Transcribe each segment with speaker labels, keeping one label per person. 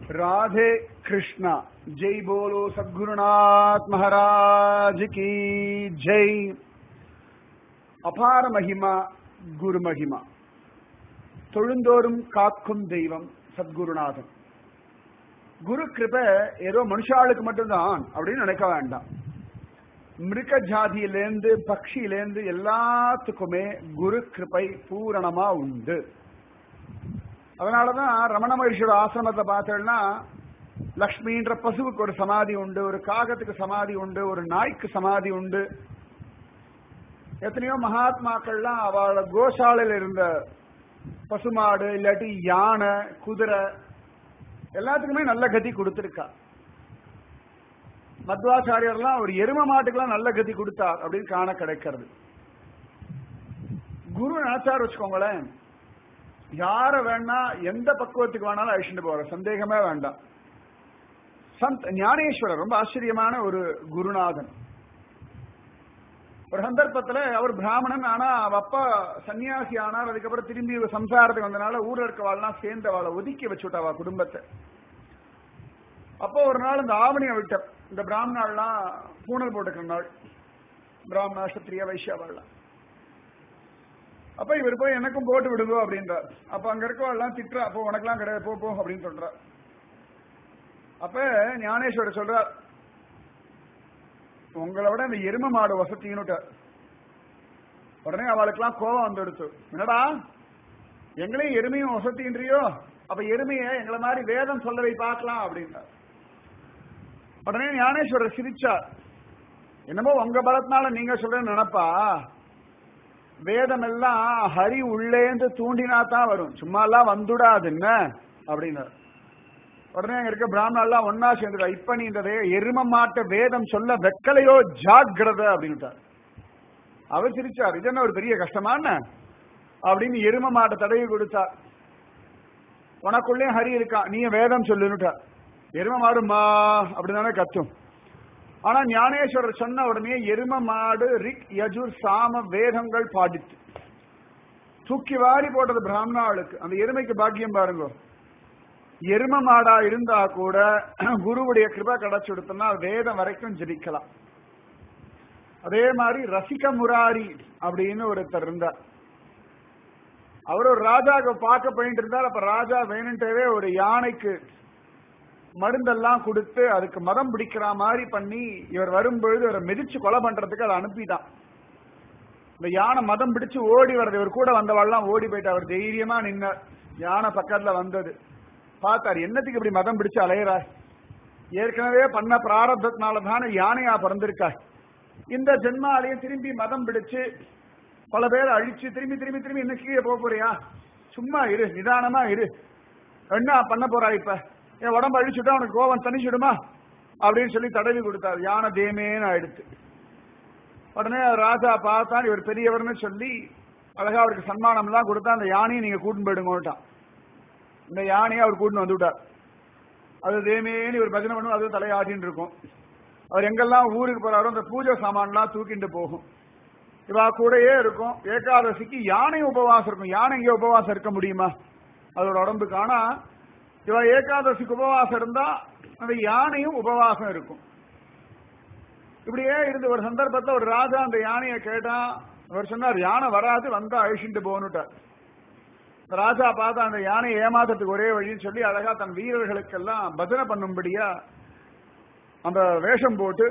Speaker 1: राधे कृष्णा जय बोलो सद्गुरुनाथ महाराज की जय அபார மகிமா குரு மகிமா தொழுந்தோறும் காக்கும் தெய்வம் சத்குருநாதன் குரு கிருபை ஏதோ மனுஷாளுக்கு மட்டும்தான் அப்படின்னு நினைக்க வேண்டாம் மிருக ஜாதியிலேருந்து பக்ஷியிலேருந்து எல்லாத்துக்குமே குரு கிருபை பூரணமா உண்டு அதனாலதான் ரமண மகர்ஷியோட ஆசிரமத்தை பார்த்தோம்னா லக்ஷ்மின்ற பசுவுக்கு ஒரு சமாதி உண்டு ஒரு காகத்துக்கு சமாதி உண்டு ஒரு நாய்க்கு சமாதி உண்டு எத்தனையோ மகாத்மாக்கள்லாம் அவளோட கோசாலையில் இருந்த பசுமாடு இல்லாட்டி யானை குதிரை எல்லாத்துக்குமே நல்ல கதி கொடுத்திருக்கா மத்வாச்சாரியர்லாம் ஒரு எரும மாட்டுக்கெல்லாம் நல்ல கதி கொடுத்தார் அப்படின்னு காண கிடைக்கிறது குரு நினைச்சார் வச்சுக்கோங்களேன் யார வேணா எந்த பக்குவத்துக்கு வேணாலும் அழிச்சுட்டு போற சந்தேகமே வேண்டாம் சந்த் ஞானேஸ்வரர் ரொம்ப ஆச்சரியமான ஒரு குருநாதன் ஒரு சந்தர்ப்பத்துல அவர் பிராமணன் ஆனா அவ அப்பா சன்னியாசி ஆனார் அதுக்கப்புறம் திரும்பி சம்சாரத்துக்கு வந்தனால ஊர்ல இருக்கவாள்லாம் சேர்ந்து அவளை ஒதுக்கி வச்சுட்டா அவ குடும்பத்தை அப்போ ஒரு நாள் இந்த ஆவணியை விட்ட இந்த பிராமணாள்லாம் பூணல் போட்டுக்கிற நாள் பிராமணா சத்திரிய வைஷ்யாவாள்லாம் அப்ப இவர் போய் எனக்கும் போட்டு விடுங்க அப்படின்றார் அப்ப அங்க இருக்கவாள்லாம் திட்டுறா அப்போ உனக்கெல்லாம் கிடையாது போ போ அப்படின்னு சொல்றார் அப்ப ஞானேஸ்வரர் சொல்றார் உங்களை விட இந்த எரும மாடு வசத்தின்னு உடனே அவளுக்கெல்லாம் கோபம் வந்துடுச்சு என்னடா எங்களையும் எருமையும் வசத்தின்றியோ அப்ப எருமைய எங்களை மாதிரி வேதம் சொல்லவை பார்க்கலாம் அப்படின்றார் உடனே ஞானேஸ்வரர் சிரிச்சார் என்னமோ உங்க பலத்தினால நீங்க சொல்றேன்னு நினைப்பா வேதம் எல்லாம் ஹரி உள்ளேந்து தூண்டினா தான் வரும் சும்மா எல்லாம் வந்துடாது என்ன அப்படின்னார் உடனே அங்க இருக்க பிராமணெல்லாம் ஒன்னா சேர்ந்துடா இப்ப நீ இந்த எரும மாட்ட வேதம் சொல்ல வெக்கலையோ ஜாக்கிரத அப்படின்ட்டார் அவர் சிரிச்சார் இது என்ன ஒரு பெரிய கஷ்டமான அப்படின்னு எரும மாட்டை தடவி கொடுத்தார் உனக்குள்ளே ஹரி இருக்கான் நீ வேதம் சொல்லுன்னுட்டார் எரும மாடு மா அப்படிதானே கத்தும் ஆனா ஞானேஸ்வரர் சொன்ன உடனே எரும மாடு ரிக் யஜுர் சாம வேதங்கள் பாடித்து தூக்கி வாரி போட்டது பிராமணாளுக்கு அந்த எருமைக்கு பாக்கியம் பாருங்க எரும மாடா இருந்தா கூட குருவுடைய கிருபா கிடைச்சு கொடுத்தோம்னா வேதம் வரைக்கும் ஜெபிக்கலாம் அதே மாதிரி ரசிக முராரி அப்படின்னு ஒருத்தர் இருந்தார் அவர் ஒரு ராஜாவை பார்க்க போயிட்டு இருந்தார் அப்ப ராஜா வேணுன்ட்டவே ஒரு யானைக்கு மருந்தெல்லாம் கொடுத்து அதுக்கு மதம் பிடிக்கிற மாதிரி பண்ணி இவர் வரும்பொழுது இவரை மிதிச்சு கொலை பண்றதுக்கு அதை அனுப்பிதான் இந்த யானை மதம் பிடிச்சு ஓடி வர்றது இவர் கூட வந்தவாள்லாம் ஓடி போயிட்டு அவர் தைரியமா நின்னார் யானை பக்கத்துல வந்தது பார்த்தார் என்னத்துக்கு இப்படி மதம் பிடிச்சு அலையிறாய் ஏற்கனவே பண்ண பிராரத்தத்தினால தானே யானையா பிறந்திருக்காய் இந்த ஜென்மாலையும் திரும்பி மதம் பிடிச்சு பல பேரை அழிச்சு திரும்பி திரும்பி திரும்பி இன்னும் கீழே போக போறியா சும்மா இரு நிதானமா இரு என்ன பண்ண போறா இப்ப என் உடம்பு அழிச்சுட்டா உனக்கு கோவம் தனிச்சுடுமா அப்படின்னு சொல்லி தடவி கொடுத்தார் யானை தேமேன்னு ஆயிடுத்து உடனே ராஜா பார்த்தான் இவர் பெரியவர்னு சொல்லி அழகா அவருக்கு சன்மானம் எல்லாம் கொடுத்தா அந்த யானையை நீங்க கூட்டின்னு போயிடுங்கோட்டான் இந்த யானையை அவர் கூட்டின்னு வந்துவிட்டார் அது தேமேன்னு ஒரு பஜனை பண்ணும் அது தலையாட்டின்னு இருக்கும் அவர் எங்கெல்லாம் ஊருக்கு போறாரோ அந்த பூஜை சாமான்லாம் தூக்கிட்டு போகும் இவா கூடயே இருக்கும் ஏகாதசிக்கு யானை உபவாசம் இருக்கும் யானை இங்கே உபவாசம் இருக்க முடியுமா அதோட உடம்புக்கு ஆனா இவ ஏகாதசிக்கு உபவாசம் இருந்தா அந்த யானையும் உபவாசம் இருக்கும் இப்படியே இருந்த ஒரு சந்தர்ப்பத்தில் ஒரு ராஜா அந்த யானையை கேட்டான் அவர் சொன்னார் யானை வராது வந்தா அழிச்சுட்டு போகணுட்டார் ராஜா பார்த்தா அந்த யானை ஏமாத்துறதுக்கு ஒரே வழின்னு சொல்லி அழகா தன் வீரர்களுக்கெல்லாம் பஜனை பண்ணும்படியா அந்த வேஷம் போட்டு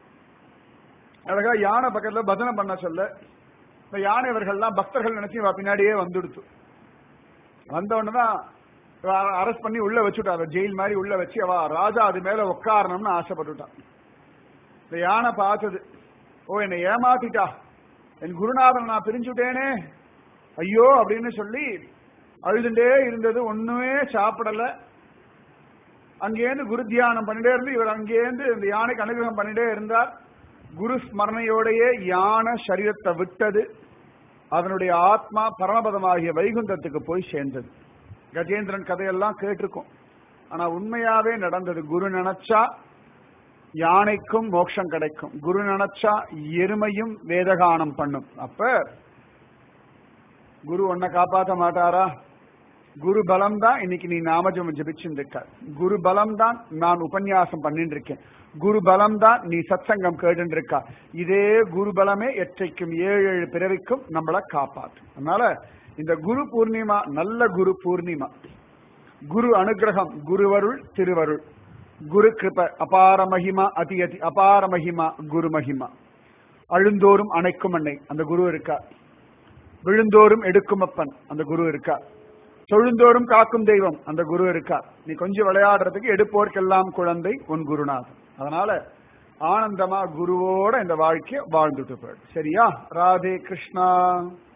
Speaker 1: அழகா யானை பக்கத்துல பஜனை பண்ண சொல்ல இந்த யானை இவர்கள்லாம் பக்தர்கள் நினைச்சு இவ பின்னாடியே வந்துடுத்து வந்த உடனேதான் அரெஸ்ட் பண்ணி உள்ள வச்சுட்டா ஜெயில் மாதிரி உள்ள வச்சு அவ ராஜா அது மேல உட்காரணும்னு ஆசைப்பட்டுட்டான் இந்த யானை பார்த்தது ஓ என்னை ஏமாத்திட்டா என் குருநாதன் நான் பிரிஞ்சுட்டேனே ஐயோ அப்படின்னு சொல்லி அழுதுண்டே இருந்தது ஒண்ணுமே சாப்பிடல அங்கேருந்து குரு தியானம் பண்ணிட்டே இருந்து இவர் அங்கேருந்து இந்த யானைக்கு அனுகிரகம் பண்ணிட்டே இருந்தார் குரு ஸ்மரணையோடையே யானை சரீரத்தை விட்டது அதனுடைய ஆத்மா பரமபதமாகிய வைகுந்தத்துக்கு போய் சேர்ந்தது கஜேந்திரன் கதையெல்லாம் கேட்டிருக்கோம் ஆனா உண்மையாவே நடந்தது குரு நினைச்சா யானைக்கும் மோட்சம் கிடைக்கும் குரு நினைச்சா எருமையும் வேதகானம் பண்ணும் அப்ப குரு உன்னை காப்பாற்ற மாட்டாரா குரு பலம் தான் இன்னைக்கு நீ நாமஜம் ஜபிச்சுட்டு இருக்க குரு பலம் தான் நான் உபன்யாசம் பண்ணிட்டு இருக்கேன் குரு பலம் தான் நீ சத்சங்கம் கேட்டு இருக்கா இதே குரு பலமே எற்றைக்கும் ஏழு ஏழு பிறவிக்கும் நம்மளை காப்பாத்து அதனால இந்த குரு பூர்ணிமா நல்ல குரு பூர்ணிமா குரு அனுகிரகம் குருவருள் திருவருள் குரு கிருப அபார மகிமா அதி அதி அபார மகிமா குரு மகிமா அழுந்தோறும் அணைக்கும் அன்னை அந்த குரு இருக்கா விழுந்தோறும் எடுக்கும் அப்பன் அந்த குரு இருக்கா தொழுந்தோறும் காக்கும் தெய்வம் அந்த குரு இருக்கா நீ கொஞ்சம் விளையாடுறதுக்கு எடுப்போர்க்கெல்லாம் குழந்தை உன் குருநாதன் அதனால ஆனந்தமா குருவோட இந்த வாழ்க்கைய வாழ்ந்துட்டு போயிடு சரியா ராதே கிருஷ்ணா